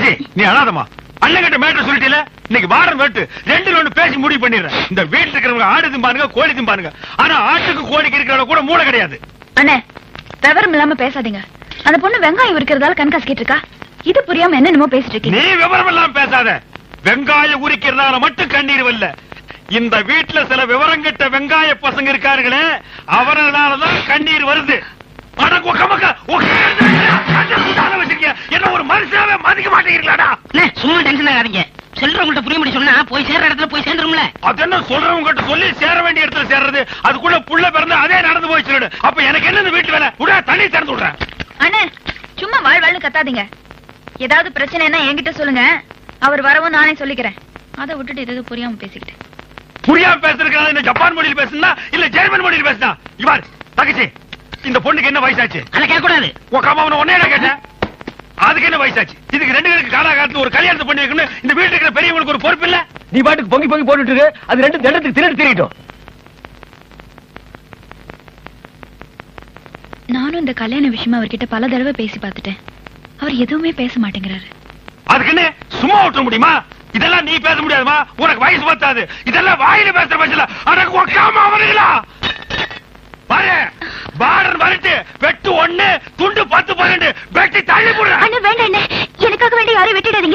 தங்கச்சி நீ அழாதம்மா அண்ணன் கிட்ட மேட்டர் சொல்லிட்டீல இன்னைக்கு வாரம் வேட்டு ரெண்டு ஒண்ணு பேசி முடிவு பண்ணிடுறேன் இந்த வீட்டுல இருக்கிறவங்க ஆடு திம்பானுங்க கோழி திம்பானுங்க ஆனா ஆட்டுக்கு கோழிக்கு இருக்கிறவங்க கூட மூளை கிடையாது அண்ணே விவரம் இல்லாம பேசாதீங்க அந்த பொண்ணு வெங்காயம் இருக்கிறதால கண்காசிக்கிட்டு இருக்கா இது புரியாம என்னென்னமோ பேசிட்டு இருக்கீங்க நீ விவரம் எல்லாம் பேசாத வெங்காயம் உரிக்கிறதால மட்டும் கண்ணீர் வரல இந்த வீட்டுல சில விவரம் கெட்ட வெங்காய பசங்க இருக்காருங்களே அவர்களாலதான் கண்ணீர் வருது அட கொக்க மக்க, உட்கார்ந்து கண்ணை சுத்தாத வச்சிருக்கீங்க. என்ன ஒரு மனுஷனாவே மதிக்க மாட்டேங்கிறீங்களாடா அண்ணே, சும்மா டென்ஷன் ஆகாதீங்க சொல்றவங்கள்ட்ட புரிய முடியும் சொன்னா போய் சேர்ற இடத்துல போய் சேர்ந்துரும்ல அது என்ன சொல்றவங்க கிட்ட சொல்லி சேர வேண்டிய இடத்துல சேர்றது அதுக்குள்ள புள்ள பிறந்து அதே நடந்து போய் சொல்லிடு அப்ப எனக்கு என்ன இந்த வீட்டு வேலை விட தண்ணி திறந்து விடுறேன் அண்ணே சும்மா வாழ் வாழ்னு கத்தாதீங்க ஏதாவது பிரச்சனைன்னா என்கிட்ட சொல்லுங்க அவர் வரவும் நானே சொல்லிக்கிறேன் அதை விட்டுட்டு இது புரியாம பேசிக்கிட்டு புரியாம பேசுறதுக்கு என்ன ஜப்பான் மொழியில் பேசுனா இல்ல ஜெர்மன் மொழியில் பேசுனா இவார் தங்கச்சி இந்த பொண்ணுக்கு என்ன வயசாச்சு அதை கேட்க கூடாது உன் அம்மா உன்னை கேட்டேன் அதுக்கு என்ன வயசாச்சு இதுக்கு ரெண்டு பேருக்கு காலாகாலத்துல ஒரு கல்யாணத்தை பண்ணி வைக்கணும் இந்த வீட்டுல இருக்கிற பெரியவங்களுக்கு ஒரு பொறுப்பு இல்ல நீ பாட்டுக்கு பொங்கி பொங்கி போட்டுட்டு இருக்கு அது ரெண்டு தண்டத்துக்கு திருட்டு திரிட்டோம் நானும் இந்த கல்யாண விஷயமா அவர்கிட்ட பல தடவை பேசி பார்த்துட்டேன் அவர் எதுவுமே பேச மாட்டேங்கிறாரு அதுக்கு என்ன சும்மா விட்டுற முடியுமா இதெல்லாம் நீ பேச முடியாதுமா உனக்கு வயசு பத்தாது இதெல்லாம் வாயில பேசுற பட்சல அடக்கு உக்காம அவனுங்களா பாரு பாரன் வரட்டு வெட்டு ஒண்ணு துண்டு பத்து பன்னெண்டு வெட்டி தள்ளி போடுற அண்ணா வேண்டாம் அண்ணே எனக்காக வேண்டிய யாரையும் வெட்டிடாதீங்க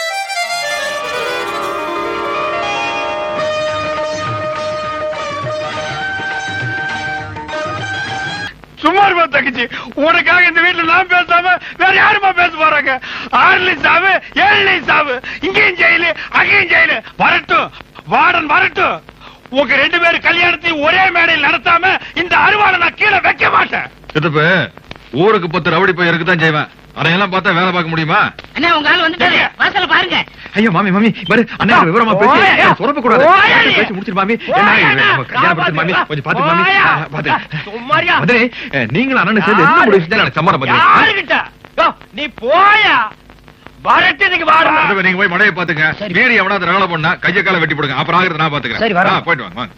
சும்மா இருப்பா தங்கச்சி உனக்காக இந்த வீட்டுல நான் பேசாம வேற யாருமா பேச போறாங்க ஆறுலையும் சாவு ஏழுலையும் சாவு இங்கேயும் ஜெயிலு அங்கேயும் ஜெயிலு வரட்டும் வார்டன் வரட்டும் உங்க ரெண்டு பேரும் கல்யாணத்தையும் ஒரே மேடையில் நடத்தாம இந்த அருவாளை நான் கீழே வைக்க மாட்டேன் சித்தப்பு ஊருக்கு பத்து ரவுடி போய் இருக்குதான் செய்வேன் அதையெல்லாம் பார்த்தா வேலை பார்க்க முடியுமா அண்ணா உங்க ஆள் வந்துட்டாரு சரியா? வாசல பாருங்க ஐயோ மாமி மாமி பாரு அண்ணா விவரமா ஓயா. பேசி சொரப்ப கூடாது ஓயா நீ. பேசி முடிச்சிரு மாமி ஓயா என்ன, அண்ணா. நம்ம கல்யாணம் படுத்து மாமி கொஞ்சம் பாத்து மாமி ஓயா. ஆ, பாத்து சும்மாரியா மதுரை அஹ், நீங்களும் அண்ணன் சேர்ந்து என்ன முடிவு செஞ்சா எனக்கு சம்மரம் மதுரை யாருகிட்ட யோ, நீ போயா வரட்டுக்கு வாடா மதுரை, நீங்க போய் மழையை பாத்துங்க மீறி எவனாவது ரகலை பண்ணா கைய கால வெட்டி போடுங்க அப்புறம் ஆகிறது நான் சரி, பாத்துக்கிறேன் வரேன். ஆ, போயிட்டு வாங்க வாங்க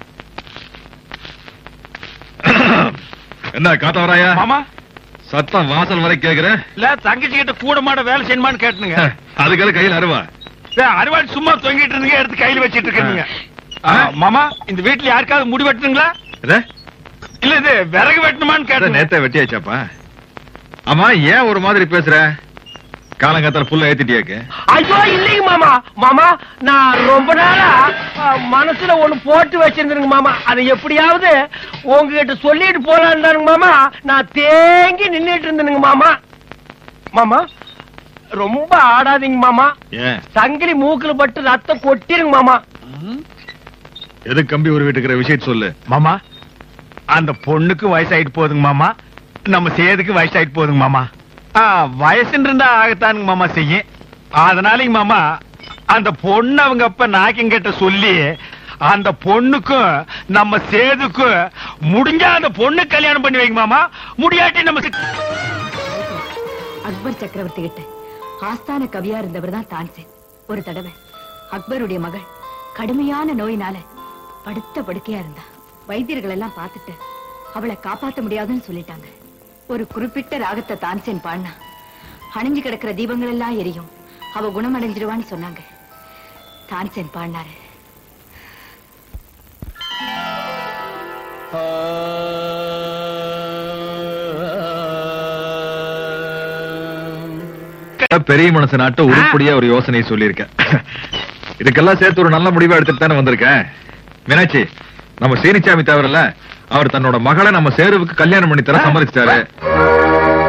என்ன காத்தவராயா மாமா சத்தம் வாசல் வரை கேக்குறேன் இல்ல தங்கச்சி கிட்ட கூட மாட வேலை செய்யணுமான்னு கேட்டுனுங்க அதுக்காக கையில அருவா அருவாள் சும்மா தொங்கிட்டு இருந்தீங்க எடுத்து கையில வச்சிட்டு இருக்கீங்க ஆ. மாமா இந்த வீட்டுல யாருக்காவது முடி வெட்டுங்களா இத? இல்ல இது விறகு வெட்டணுமான்னு இத கேட்டேன் நேத்தே வெட்டியாச்சாப்பா ஆமா ஏன் ஒரு மாதிரி பேசுற காலங்காத்தால புல்ல ஏத்திட்டியாக்கு ஐயோ இல்லைங்க மாமா மாமா நான் ரொம்ப நாளா அ, மனசுல ஒண்ணு போட்டு வச்சிருந்தேங்க மாமா அதை எப்படியாவது உங்ககிட்ட சொல்லிட்டு போலான்னு மாமா நான் தேங்கி நின்னுட்டு இருந்தேனுங்க மாமா மாமா ரொம்ப ஆடாதீங்க மாமா ஏன் சங்கிலி மூக்குல பட்டு ரத்தம் கொட்டிருங்க மாமா எது கம்பி ஒரு வீட்டுக்கிற விஷயத்த சொல்லு மாமா அந்த பொண்ணுக்கு வயசாயிட்டு போகுதுங்க மாமா நம்ம சேதுக்கு வயசாயிட்டு போகுதுங்க மாமா ஆ, வயசுன்னு இருந்தா ஆகத்தானுங்க மாமா செய்யும் அதனாலங்க மாமா அந்த பொண்ணு அவங்க அப்ப நாக்கிங்கிட்ட சொல்லி அந்த பொண்ணுக்கும் நம்ம சேதுக்கும் முடிஞ்சா அந்த பொண்ணு கல்யாணம் பண்ணி வைங்க மாமா முடியாட்டி நம்ம சி- அக்பர் சக்கரவர்த்தி கிட்ட ஆஸ்தான கவியா இருந்தவர் தான் தான்சேன் ஒரு தடவை அக்பருடைய மகள் கடுமையான நோயினால படுத்த படுக்கையா இருந்தா வைத்தியர்கள் எல்லாம் பார்த்துட்டு அவளை காப்பாத்த முடியாதுன்னு சொல்லிட்டாங்க ஒரு குறிப்பிட்ட ராகத்தை தான்சேன் பாடினா அணிஞ்சு கிடக்கிற தீபங்கள் எல்லாம் எரியும் அவ குணமடைஞ்சிடுவான்னு சொன்னாங்க தான்சேன் பாடினாரு பெரிய மனசு நாட்ட உருப்படியா ஒரு யோசனை சொல்லியிருக்கேன் இதுக்கெல்லாம் சேர்த்து ஒரு நல்ல முடிவா எடுத்துட்டு தானே வந்திருக்கேன் மீனாட்சி நம்ம சீனிச்சாமி தவிரல அவர் தன்னோட மகளை நம்ம சேருவுக்கு கல்யாணம் பண்ணி தர சம்மதிச்சிட்டாரு